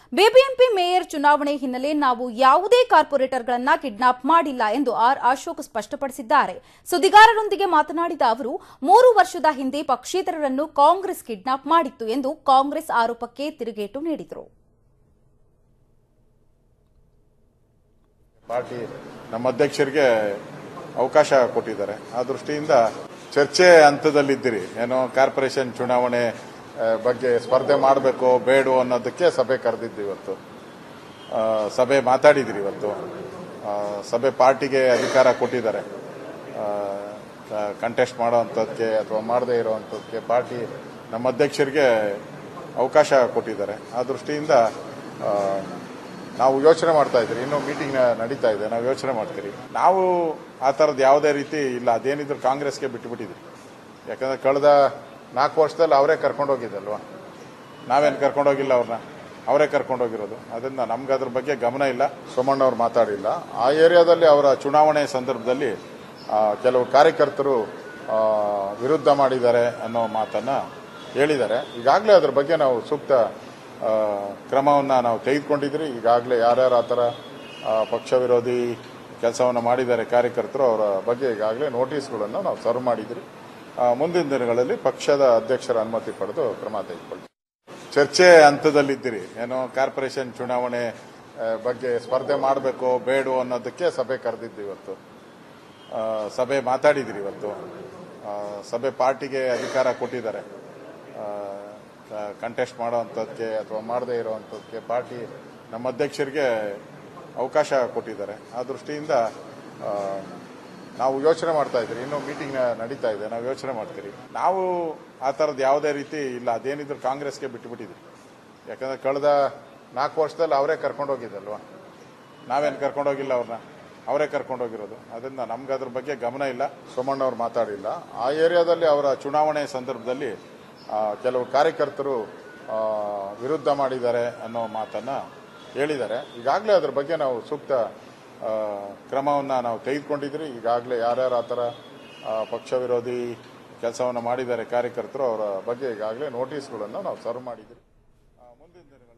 BBMP mayor ಚುನಾವಣೆ ಹಿನ್ನೆಲೆ ನಾವು ಯಾವುದೇ ಕಾರ್ಪೊರೇಟರ್ಗಳನ್ನ ಕಿಡ್ನಾಪ್ ಮಾಡಿಲ್ಲ ಎಂದು ಆರ್ ಅಶೋಕ್ ಸ್ಪಷ್ಟಪಡಿಸಿದ್ದಾರೆ ಸುದ್ದಿಗಾರರೊಂದಿಗೆ ಮಾತನಾಡಿದ ಅವರು ಮೂರು ವರ್ಷದ ಹಿಂದೆ ಪಕ್ಷೇತರರನ್ನು ಕಾಂಗ್ರೆಸ್ ಕಿಡ್ನಾಪ್ ಮಾಡಿತ್ತು ಎಂದು ಕಾಂಗ್ರೆಸ್ ಆರೋಪಕ್ಕೆ ತಿರುಗೇಟು ನೀಡಿದರು ಪಾರ್ಟಿ ನಮ್ಮ ಅಧ್ಯಕ್ಷರಿಗೆ ಅವಕಾಶ ಕೊಟ್ಟಿದ್ದಾರೆ ಆ ದೃಷ್ಟಿಯಿಂದ ಚರ್ಚೆ ಹಂತದಲ್ಲಿದ್ದೀರಿ ಏನೋ ಕಾರ್ಪೊರೇಷನ್ ಚುನಾವಣೆ ಆ, ಬಗ್ಗೆ ಸ್ಪರ್ಧೆ ಮಾಡಬೇಕು ಬೇಡೋ ಅನ್ನೋದಕ್ಕೆ ಸಭೆ ಕರೆದಿದ್ದು ಇವತ್ತು ಆ, ಸಭೆ ಮಾತಾಡಿದಿರಿ ಇವತ್ತು ಆ, ಸಭೆ ಪಾರ್ಟಿಗೆ ಅಧಿಕಾರ ಕೊಟ್ಟಿದ್ದಾರೆ ಕಂಟೆಸ್ಟ್ ಮಾಡೋ ಅಂಥದ್ದಕ್ಕೆ ಅಥವಾ ಮಾಡದೇ ಇರೋವಂಥದ್ದಕ್ಕೆ ಪಾರ್ಟಿ ನಮ್ಮ ಅಧ್ಯಕ್ಷರಿಗೆ ಅವಕಾಶ ಕೊಟ್ಟಿದ್ದಾರೆ ಆ ದೃಷ್ಟಿಯಿಂದ ಆ, ನಾವು ಯೋಚನೆ ಮಾಡ್ತಾ ಇದ್ದೀರಿ ಇನ್ನೂ ಮೀಟಿಂಗ್ ನಡೀತಾ ಇದೆ ನಾವು ಯೋಚನೆ ಮಾಡ್ತೀರಿ ನಾವು ಆ ಥರದ್ದು ಯಾವುದೇ ರೀತಿ ಇಲ್ಲ ಅದೇನಿದ್ರು ಕಾಂಗ್ರೆಸ್ಗೆ ಬಿಟ್ಟುಬಿಟ್ಟಿದ್ರಿ ಯಾಕಂದ್ರೆ ಕಳೆದ ನಾಲ್ಕು ವರ್ಷದಲ್ಲಿ ಅವರೇ ಕರ್ಕೊಂಡೋಗಿದ್ದಲ್ವಾ ನಾವೇನು ಕರ್ಕೊಂಡೋಗಿಲ್ಲ ಅವ್ರನ್ನ ಅವರೇ ಕರ್ಕೊಂಡೋಗಿರೋದು ಅದರಿಂದ ನಮ್ಗೆ ಅದ್ರ ಬಗ್ಗೆ ಗಮನ ಇಲ್ಲ ಸೋಮಣ್ಣ ಅವ್ರು ಮಾತಾಡಿಲ್ಲ ಆ ಏರಿಯಾದಲ್ಲಿ ಅವರ ಚುನಾವಣೆ ಸಂದರ್ಭದಲ್ಲಿ ಆ, ಕೆಲವು ಕಾರ್ಯಕರ್ತರು ಆ, ವಿರುದ್ಧ ಮಾಡಿದ್ದಾರೆ ಅನ್ನೋ ಮಾತನ್ನ ಹೇಳಿದ್ದಾರೆ ಈಗಾಗಲೇ ಅದ್ರ ಬಗ್ಗೆ ನಾವು ಸೂಕ್ತ ಆ, ಕ್ರಮವನ್ನ ನಾವು ತೆಗೆದುಕೊಂಡಿದ್ರಿ ಈಗಾಗಲೇ ಯಾರ್ಯಾರು ಆ ಥರ ಆ, ಪಕ್ಷ ವಿರೋಧಿ ಕೆಲಸವನ್ನು ಮಾಡಿದ್ದಾರೆ ಕಾರ್ಯಕರ್ತರು ಅವರ ಬಗ್ಗೆ ಈಗಾಗಲೇ ನೋಟಿಸ್ಗಳನ್ನು ನಾವು ಸರ್ವ್ ಮಾಡಿದ್ರಿ ಆ, ಮುಂದಿನ ದಿನಗಳಲ್ಲಿ ಪಕ್ಷದ ಅಧ್ಯಕ್ಷರ ಅನುಮತಿ ಪಡೆದು ಕ್ರಮ ತೆಗೆದುಕೊಳ್ತೀವಿ ಚರ್ಚೆ ಹಂತದಲ್ಲಿದ್ದೀರಿ ಏನೋ ಕಾರ್ಪೊರೇಷನ್ ಚುನಾವಣೆ ಆ, ಬಗ್ಗೆ ಸ್ಪರ್ಧೆ ಮಾಡಬೇಕು ಬೇಡೋ ಅನ್ನೋದಕ್ಕೆ ಸಭೆ ಕರೆದಿದ್ದು ಇವತ್ತು ಆ, ಸಭೆ ಮಾತಾಡಿದಿರಿ ಇವತ್ತು ಆ, ಸಭೆ ಪಾರ್ಟಿಗೆ ಅಧಿಕಾರ ಕೊಟ್ಟಿದ್ದಾರೆ ಕಂಟೆಸ್ಟ್ ಮಾಡೋ ಅಂಥದ್ದಕ್ಕೆ ಅಥವಾ ಮಾಡದೇ ಇರೋವಂಥದ್ದಕ್ಕೆ ಪಾರ್ಟಿ ನಮ್ಮ ಅಧ್ಯಕ್ಷರಿಗೆ ಅವಕಾಶ ಕೊಟ್ಟಿದ್ದಾರೆ ಆ ದೃಷ್ಟಿಯಿಂದ ಆ, ನಾವು ಯೋಚನೆ ಮಾಡ್ತಾ ಇದ್ದೀರಿ ಇನ್ನೂ ಮೀಟಿಂಗ್ ನಡೀತಾ ಇದೆ ನಾವು ಯೋಚನೆ ಮಾಡ್ತೀರಿ ನಾವು ಆ ಥರದ್ದು ಯಾವುದೇ ರೀತಿ ಇಲ್ಲ ಅದೇನಿದ್ರು ಕಾಂಗ್ರೆಸ್ಗೆ ಬಿಟ್ಟುಬಿಟ್ಟಿದ್ರಿ ಯಾಕಂದ್ರೆ ಕಳೆದ ನಾಲ್ಕು ವರ್ಷದಲ್ಲಿ ಅವರೇ ಕರ್ಕೊಂಡೋಗಿದ್ದಲ್ವಾ ನಾವೇನು ಕರ್ಕೊಂಡೋಗಿಲ್ಲ ಅವ್ರನ್ನ ಅವರೇ ಕರ್ಕೊಂಡೋಗಿರೋದು ಅದರಿಂದ ನಮ್ಗೆ ಅದ್ರ ಬಗ್ಗೆ ಗಮನ ಇಲ್ಲ ಸೋಮಣ್ಣ ಅವ್ರು ಮಾತಾಡಿಲ್ಲ ಆ ಏರಿಯಾದಲ್ಲಿ ಅವರ ಚುನಾವಣೆ ಸಂದರ್ಭದಲ್ಲಿ ಆ, ಕೆಲವು ಕಾರ್ಯಕರ್ತರು ಆ, ವಿರುದ್ಧ ಮಾಡಿದ್ದಾರೆ ಅನ್ನೋ ಮಾತನ್ನ ಹೇಳಿದ್ದಾರೆ ಈಗಾಗಲೇ ಅದ್ರ ಬಗ್ಗೆ ನಾವು ಸೂಕ್ತ ಆ, ಕ್ರಮವನ್ನ ನಾವು ತೆಗೆದುಕೊಂಡಿದ್ರಿ ಈಗಾಗಲೇ ಯಾರ್ಯಾರು ಆ ಥರ ಆ, ಪಕ್ಷ ವಿರೋಧಿ ಕೆಲಸವನ್ನು ಮಾಡಿದ್ದಾರೆ ಕಾರ್ಯಕರ್ತರು ಅವರ ಬಗ್ಗೆ ಈಗಾಗಲೇ ನೋಟಿಸ್ಗಳನ್ನು ನಾವು ಸರ್ವ್ ಮಾಡಿದ್ರಿ ಆ, ಮುಂದಿನ ದಿನಗಳಲ್ಲಿ